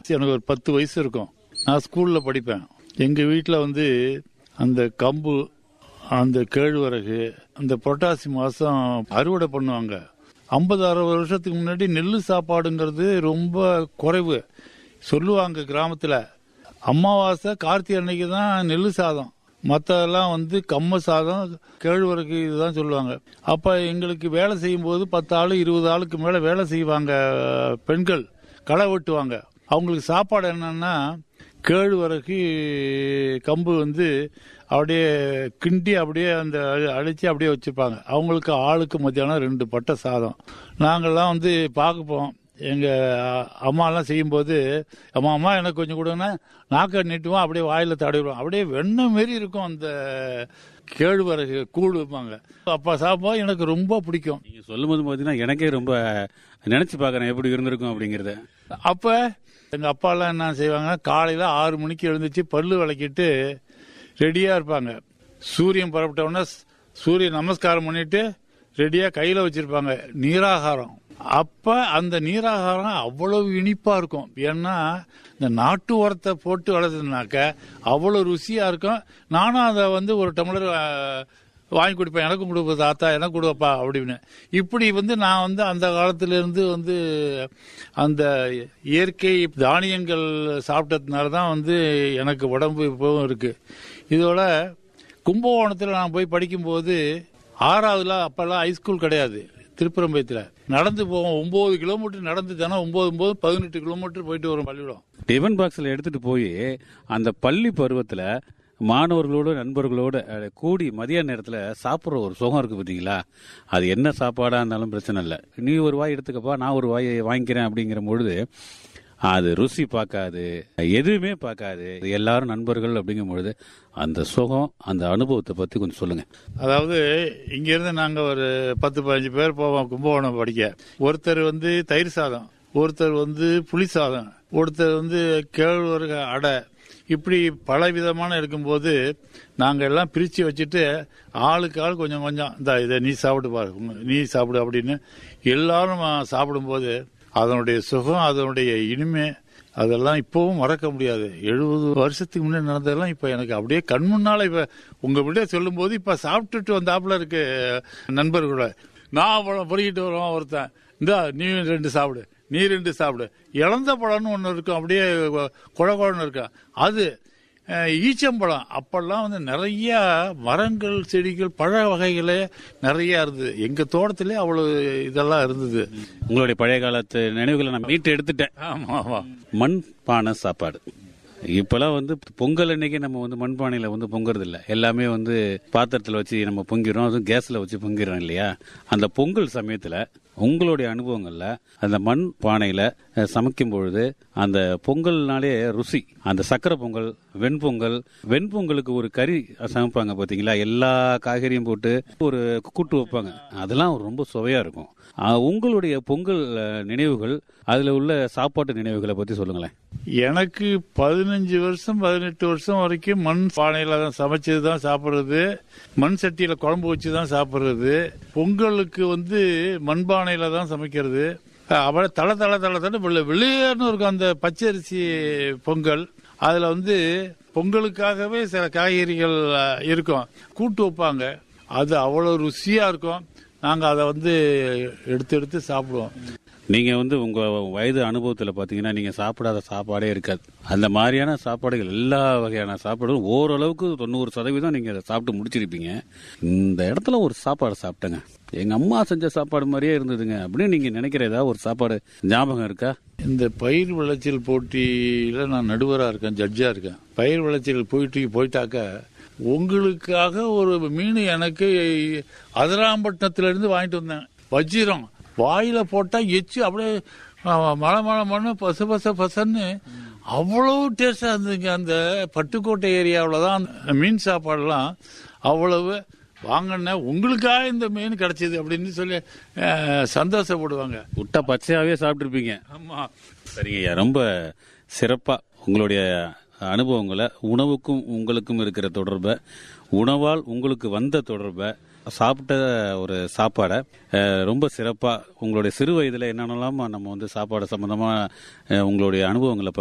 எனக்கு ஒரு பத்து வயசு இருக்கும் நான் ஸ்கூல்ல படிப்பேன் எங்க வீட்டில் வந்து அந்த கம்பு அந்த கேழ்வரகு அந்த புரட்டாசி மாசம் அறுவடை பண்ணுவாங்க ஐம்பது அறுபது வருஷத்துக்கு முன்னாடி நெல் சாப்பாடுங்கிறது ரொம்ப குறைவு சொல்லுவாங்க கிராமத்துல அமாவாசை கார்த்திகை அன்னைக்கு தான் நெல் சாதம் மற்றதெல்லாம் வந்து கம்ம சாதம் கேழ்வரகு இதுதான் சொல்லுவாங்க அப்போ எங்களுக்கு வேலை செய்யும்போது பத்து ஆள் இருபது ஆளுக்கு மேலே வேலை செய்வாங்க பெண்கள் களை வெட்டுவாங்க அவங்களுக்கு சாப்பாடு என்னன்னா கேழ்வரகு கம்பு வந்து அப்படியே கிண்டி அப்படியே அந்த அழிச்சு அப்படியே வச்சுருப்பாங்க அவங்களுக்கு ஆளுக்கு மத்தியானம் ரெண்டு பட்டை சாதம் நாங்கள்லாம் வந்து பார்க்க போவோம் எங்கள் அம்மாலாம் செய்யும்போது அம்மா அம்மா எனக்கு கொஞ்சம் கொடுங்கன்னா நாக்கை நீட்டுவோம் அப்படியே வாயில் தடவிடுவோம் அப்படியே வெண்ணெய் மாரி இருக்கும் அந்த கேழ்வரகு கூழ் வைப்பாங்க அப்பா சாப்பிடும்போது எனக்கு ரொம்ப பிடிக்கும் நீங்க சொல்லும் போது பாத்தீங்கன்னா எனக்கே ரொம்ப நினைச்சு பாக்குறேன் எப்படி இருந்திருக்கும் அப்படிங்கறத அப்போ எங்கள் அப்பாலாம் என்ன செய்வாங்க காலையில் ஆறு மணிக்கு எழுந்துச்சு பல்லு விளக்கிட்டு ரெடியாக இருப்பாங்க சூரியன் புறப்பட்ட உடனே சூரிய நமஸ்காரம் பண்ணிட்டு ரெடியாக கையில் வச்சிருப்பாங்க நீராகாரம் அப்போ அந்த நீராகாரம் அவ்வளவு இனிப்பாக இருக்கும் ஏன்னா இந்த நாட்டு உரத்தை போட்டு வளர்த்ததுனாக்க அவ்வளோ ருசியாக இருக்கும் நானும் அதை வந்து ஒரு டம்ளர் அஹ், வாங்கி கொடுப்பேன் எனக்கும் கொடுப்ப தாத்தா எனக்கு கொடுப்பா அப்படின்னு இப்படி வந்து நான் வந்து அந்த காலத்திலிருந்து வந்து அந்த இயற்கை தானியங்கள் சாப்பிட்டதுனால தான் வந்து எனக்கு உடம்பு இப்பவும் இருக்கு இதோட கும்பகோணத்தில் நான் போய் படிக்கும்போது ஆறாவதுல அப்பெல்லாம் ஹைஸ்கூல் கிடையாது திருப்பரம்பயத்தில் நடந்து போவோம் ஒன்பது கிலோமீட்டர் நடந்து தானே ஒன்பது ஒன்பது பதினெட்டு கிலோமீட்டர் போயிட்டு வரும் பள்ளிக்கூடம் டிஃபன் பாக்ஸ்ல எடுத்துட்டு போய் அந்த பள்ளி பருவத்துல மாணவர்களோட நண்பர்களோட அஹ், கூடி மதிய நேரத்துல சாப்பிடுற ஒரு சுகம் இருக்கு பாத்தீங்களா அது என்ன சாப்பாடா இருந்தாலும் பிரச்சனை இல்லை நீ ஒரு வாய் எடுத்துக்கப்பா நான் ஒரு வாய் வாங்கிக்கிறேன் அப்படிங்கிற பொழுது அது ருசி பார்க்காது எதுவுமே பார்க்காது எல்லாரும் நண்பர்கள் அப்படிங்கும் பொழுது அந்த சுகம் அந்த அனுபவத்தை பத்தி கொஞ்சம் சொல்லுங்க அதாவது இங்கிருந்து நாங்க ஒரு பத்து பதினஞ்சு பேர் போவோம் கும்பகோணம் படிக்க ஒருத்தர் வந்து தயிர் சாதம் ஒருத்தர் வந்து புளி சாதம் ஒருத்தர் வந்து கேழ்வரகு அடை இப்படி பல விதமான இருக்கும்போது நாங்க எல்லாம் பிரிச்சு வச்சுட்டு ஆளுக்கு ஆள் கொஞ்சம் கொஞ்சம் இந்த இதை நீ சாப்பிடு பாரு உங்க- நீ சாப்பிடு அப்படின்னு எல்லாரும் சாப்பிடும்போது அதனுடைய சுகம் அதனுடைய இனிமை அதெல்லாம் இப்பவும் மறக்க முடியாது எழுபது வருஷத்துக்கு முன்னாடி நடந்ததெல்லாம் இப்ப எனக்கு அப்படியே கண் முன்னால இப்ப உங்க வீட்டை சொல்லும் போது இப்ப சாப்பிட்டுட்டு வந்தாப்புல இருக்கு நண்பர்களோட நான் பழம் பொறுக்கிட்டு வருவான் ஒருத்தன் இந்தா நீ ரெண்டு சாப்பிடு நீ ரெண்டு சாப்பிடு இளந்த பழம்னு ஒன்று இருக்கும் அப்படியே குழ குழன்னு இருக்கும் அது அஹ், ஈச்சம்பழம் அப்பெல்லாம் வந்து நிறைய மரங்கள் செடிகள் பழ வகைகளே நிறைய இருந்தது எங்க தோட்டத்திலே அவ்வளவு இதெல்லாம் இருந்தது உங்களுடைய பழைய காலத்து நினைவுகளை நான் மீட்டு எடுத்துட்டேன் ஆமா ஆமா மண் பானை சாப்பாடு இப்பெல்லாம் வந்து பொங்கல் அன்னைக்கு நம்ம வந்து மண்பானையில வந்து பொங்குறது இல்ல எல்லாமே வந்து பாத்திரத்துல வச்சு நம்ம பொங்கிறோம் அதுவும் கேஸ்ல வச்சு பொங்கிறோம் இல்லையா அந்த பொங்கல் சமயத்துல உங்களுடைய அனுபவங்கள்ல அந்த மண் பானையில அஹ், சமைக்கும் பொழுது அந்த பொங்கல்னாலே ருசி அந்த சக்கரை பொங்கல் வெண்பொங்கல் வெண்பொங்கலுக்கு ஒரு கறி சமைப்பாங்க பாத்தீங்களா எல்லா காய்கறியும் போட்டு ஒரு கூட்டு வைப்பாங்க அதெல்லாம் ரொம்ப சுவையா இருக்கும் அஹ், உங்களுடைய பொங்கல் அஹ், நினைவுகள் அதுல உள்ள சாப்பாட்டு நினைவுகளை பத்தி சொல்லுங்களேன் எனக்கு பதினஞ்சு வருஷம் பதினெட்டு வருஷம் வரைக்கும் மண் பானையில தான் சமைச்சது தான் சாப்பிடுறது மண் சட்டியில குழம்பு வச்சு தான் சாப்பிடுறது பொங்கலுக்கு வந்து மண்பானையில தான் சமைக்கிறது அவளை தள தள தள தள வெள்ளை வெளியேன்னு இருக்கும் அந்த பச்சரிசி பொங்கல் அதுல வந்து பொங்கலுக்காகவே சில காய்கறிகள் அஹ், இருக்கும் கூட்டு வைப்பாங்க அது அவ்வளவு ருசியா இருக்கும் நாங்க அதை வந்து எடுத்து எடுத்து சாப்பிடுவோம் நீங்க வந்து உங்க வயது அனுபவத்துல பாத்தீங்கன்னா நீங்க சாப்பிடாத சாப்பாடே இருக்காது அந்த மாதிரியான சாப்பாடுகள் எல்லா வகையான சாப்பாடும் ஓரளவுக்கு தொண்ணூறு சதவீதம் நீங்க அதை சாப்பிட்டு முடிச்சிருப்பீங்க இந்த இடத்துல ஒரு சாப்பாடு சாப்பிட்டேங்க எங்க அம்மா செஞ்ச சாப்பாடு மாதிரியே இருந்ததுங்க அப்படின்னு நீங்க நினைக்கிற ஏதாவது ஒரு சாப்பாடு ஞாபகம் இருக்கா இந்த பயிர் விளைச்சல் போட்டியில நான் நடுவரா இருக்கேன் ஜட்ஜா இருக்கேன் பயிர் விளைச்சல் போயிட்டு போயிட்டாக்க உங்களுக்காக ஒரு மீன் எனக்கு அதிராம்பட்டினத்துல இருந்து வாங்கிட்டு வந்தேன் வஜ்ஜிரம் வாயில போட்டா எச்சு அப்படியே அஹ், மழை மழை மண்ணு பசு பச பசன்னு அவ்வளவு டேஸ்டா இருந்துங்க அந்த பட்டுக்கோட்டை ஏரியாவில் தான் அந்த மீன் சாப்பாடுலாம் அவ்வளவு வாங்கினேன் உங்களுக்காக இந்த மீன் கிடைச்சது அப்படின்னு சொல்லி அஹ், சந்தோஷப்படுவாங்க விட்டா பச்சையாவே சாப்பிட்டுருப்பீங்க ஆமா சரிங்க ஐயா ரொம்ப சிறப்பா உங்களுடைய அனுபவங்களை உணவுக்கும் உங்களுக்கும் இருக்கிற தொடர்பை உணவால் உங்களுக்கு வந்த தொடர்பை சாப்பிட்ட ஒரு சாப்பாடை அஹ், ரொம்ப சிறப்பா உங்களுடைய சிறு வயதுல என்னென்னலாம் நம்ம வந்து சாப்பாடு சம்பந்தமா அஹ், உங்களுடைய அனுபவங்களை